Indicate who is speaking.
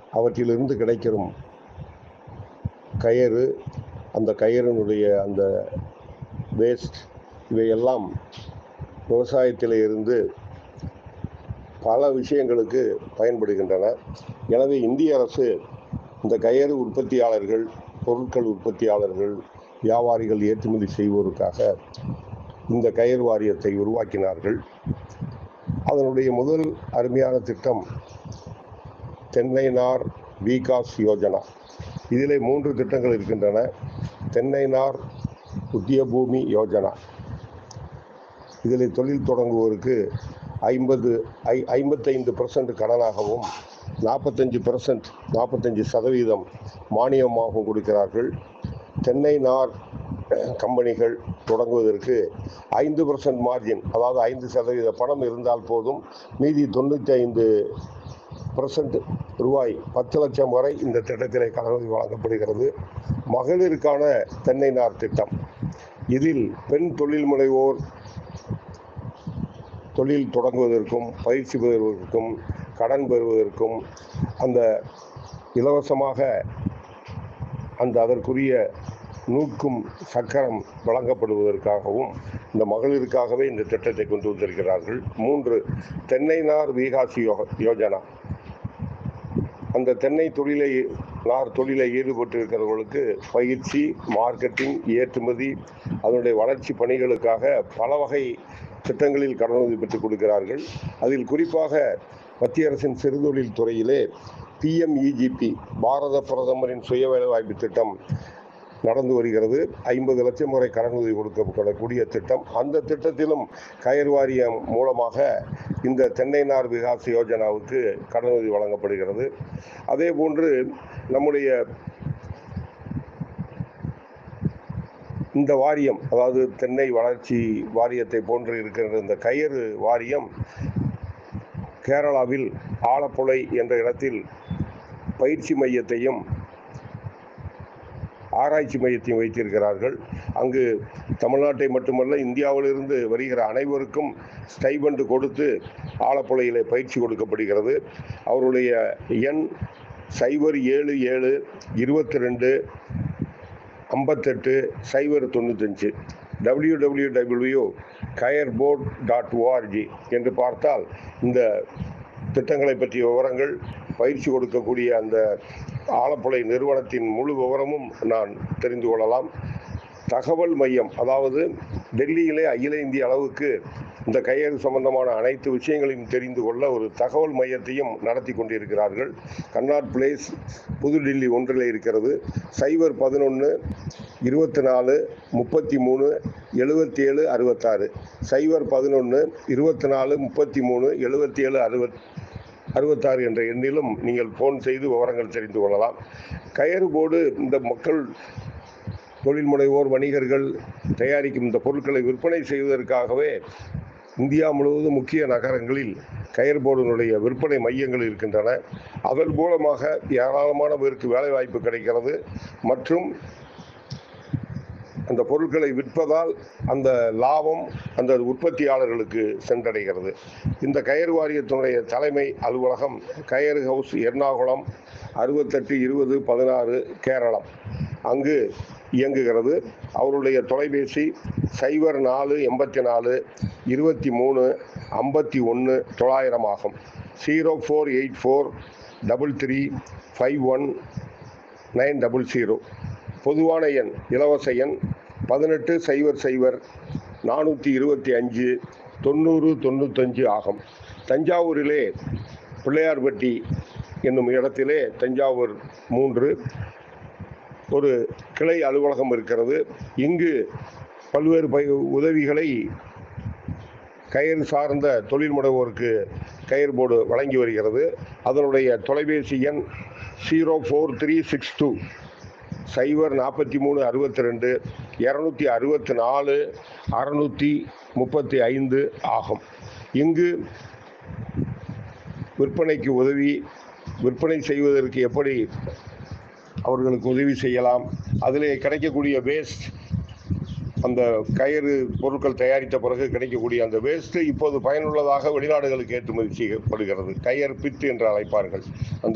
Speaker 1: அவற்றிலிருந்து கிடைக்கும் கயிறு அந்த கயிறினுடைய அந்த வேஸ்ட் இவையெல்லாம் விவசாயத்தில் இருந்து பல விஷயங்களுக்கு பயன்படுகின்றன எனவே இந்திய அரசு இந்த கயிறு உற்பத்தியாளர்கள் பொருட்கள் உற்பத்தியாளர்கள் வியாபாரிகள் ஏற்றுமதி செய்வோருக்காக இந்த கயிறு வாரியத்தை உருவாக்கினார்கள் அதனுடைய முதல் அருமையான திட்டம் தென்னை நார் விகாஸ் யோஜனா இதிலே மூன்று திட்டங்கள் இருக்கின்றன தென்னை நார் உத்தியபூமி யோஜனா இதில் தொழில் தொடங்குவோருக்கு ஐம்பது ஐ ஐம்பத்தைந்து பர்சன்ட் கடனாகவும் நாற்பத்தஞ்சு பர்சன்ட் நாற்பத்தஞ்சு சதவீதம் மானியமாகவும் கொடுக்கிறார்கள் தென்னை நார் கம்பெனிகள் தொடங்குவதற்கு ஐந்து பர்சன்ட் மார்ஜின் அதாவது ஐந்து சதவீத பணம் இருந்தால் போதும் மீதி தொண்ணூற்றி ஐந்து பர்சன்ட் ரூபாய் பத்து லட்சம் வரை இந்த திட்டத்திலே கடனுதவி வழங்கப்படுகிறது மகளிருக்கான தென்னை நார் திட்டம் இதில் பெண் தொழில் முனைவோர் தொழில் தொடங்குவதற்கும் பயிற்சி பெறுவதற்கும் கடன் பெறுவதற்கும் அந்த இலவசமாக அந்த அதற்குரிய நூற்கும் சக்கரம் வழங்கப்படுவதற்காகவும் இந்த மகளிருக்காகவே இந்த திட்டத்தை கொண்டு வந்திருக்கிறார்கள் மூன்று தென்னை நார் விகாசி யோ யோஜனா அந்த தென்னை தொழிலை நார் தொழிலை ஈடுபட்டு இருக்கிறவர்களுக்கு பயிற்சி மார்க்கெட்டிங் ஏற்றுமதி அதனுடைய வளர்ச்சி பணிகளுக்காக பல வகை திட்டங்களில் கடனுதவி பெற்றுக் கொடுக்கிறார்கள் அதில் குறிப்பாக மத்திய அரசின் சிறுதொழில் துறையிலே பிஎம்இஜிபி பாரத பிரதமரின் சுய வேலைவாய்ப்பு திட்டம் நடந்து வருகிறது ஐம்பது லட்சம் வரை கடனுதவி கொடுக்கப்படக்கூடிய திட்டம் அந்த திட்டத்திலும் கயர் வாரியம் மூலமாக இந்த தென்னை நார் விகாஸ் யோஜனாவுக்கு கடனுதவி வழங்கப்படுகிறது அதே போன்று நம்முடைய இந்த வாரியம் அதாவது தென்னை வளர்ச்சி வாரியத்தை போன்று இருக்கிற இந்த கயிறு வாரியம் கேரளாவில் ஆலப்புழை என்ற இடத்தில் பயிற்சி மையத்தையும் ஆராய்ச்சி மையத்தையும் வைத்திருக்கிறார்கள் அங்கு தமிழ்நாட்டை மட்டுமல்ல இந்தியாவிலிருந்து வருகிற அனைவருக்கும் ஸ்டைபண்ட் கொடுத்து ஆலப்புழையிலே பயிற்சி கொடுக்கப்படுகிறது அவருடைய எண் சைபர் ஏழு ஏழு இருபத்தி ரெண்டு ஐம்பத்தெட்டு சைபர் தொண்ணூத்தஞ்சு W W W coir board dot ORG என்று பார்த்தால் இந்த திட்டங்களை பற்றிய விவரங்கள் பயிற்சி கொடுக்கக்கூடிய அந்த ஆலப்புழை நிறுவனத்தின் முழு விவரமும் நான் தெரிந்து கொள்ளலாம் தகவல் மையம் அதாவது டெல்லியிலே அகில இந்திய அளவுக்கு இந்த கையெழு சம்பந்தமான அனைத்து விஷயங்களையும் தெரிந்து கொள்ள ஒரு தகவல் மையத்தையும் நடத்தி கொண்டிருக்கிறார்கள் கன்னாட் பிளேஸ் புதுடில்லி ஒன்றில் இருக்கிறது சைபர் பதினொன்று இருபத்தி நாலு முப்பத்தி மூணு எழுபத்தி ஏழு அறுபத்தாறு சைபர் பதினொன்று இருபத்தி நாலு முப்பத்தி மூணு எழுபத்தி ஏழு அறுபத் அறுபத்தாறு என்ற எண்ணிலும் நீங்கள் ஃபோன் செய்து விவரங்கள் தெரிந்து கொள்ளலாம் கயறு போர்டு இந்த மக்கள் தொழில் முனைவோர் வணிகர்கள் தயாரிக்கும் இந்த பொருட்களை விற்பனை செய்வதற்காகவே இந்தியா முழுவதும் முக்கிய நகரங்களில் கயர் போர்டினுடைய விற்பனை மையங்கள் இருக்கின்றன அதன் மூலமாக ஏராளமான பேருக்கு வேலைவாய்ப்பு கிடைக்கிறது மற்றும் அந்த பொருட்களை விற்பதால் அந்த லாபம் அந்த உற்பத்தியாளர்களுக்கு சென்றடைகிறது இந்த கயர் வாரியத்தினுடைய தலைமை அலுவலகம் கயர் ஹவுஸ் எர்ணாகுளம் அறுபத்தெட்டு இருபது பதினாறு கேரளம் அங்கு இயங்குகிறது அவருடைய தொலைபேசி சைபர் நாலு எண்பத்தி நாலு இருபத்தி மூணு ஐம்பத்தி ஒன்று தொள்ளாயிரம் ஆகும் zero four eight four double three five one nine double zero பொதுவான எண் இலவச எண் பதினெட்டு சைபர் சைபர் நானூற்றி இருபத்தி அஞ்சு தொண்ணூறு தொண்ணூத்தஞ்சு ஆகும் தஞ்சாவூரிலே பிள்ளையார்பட்டி என்னும் இடத்திலே தஞ்சாவூர் மூன்று ஒரு கிளை அலுவலகம் இருக்கிறது இங்கு பல்வேறு பை உதவிகளை கயிறு சார்ந்த தொழில் முனைவோருக்கு கயிறு போர்டு வழங்கி வருகிறது அதனுடைய தொலைபேசி எண் zero four three six two சைபர் நாற்பத்தி மூணு அறுபத்தி ரெண்டு இரநூத்தி அறுபத்தி நாலு அறநூற்றி முப்பத்தி ஐந்து ஆகும் இங்கு விற்பனைக்கு உதவி விற்பனை செய்வதற்கு எப்படி அவர்களுக்கு உதவி செய்யலாம் அதிலே கிடைக்கக்கூடிய வேஸ்ட் அந்த கயிறு பொருட்கள் தயாரித்த பிறகு கிடைக்கக்கூடிய அந்த வேஸ்ட்டு இப்போது பயனுள்ளதாக வெளிநாடுகளுக்கு ஏற்றுமதி செய்யப்படுகிறது கயர் பித்து என்று அழைப்பார்கள் அந்த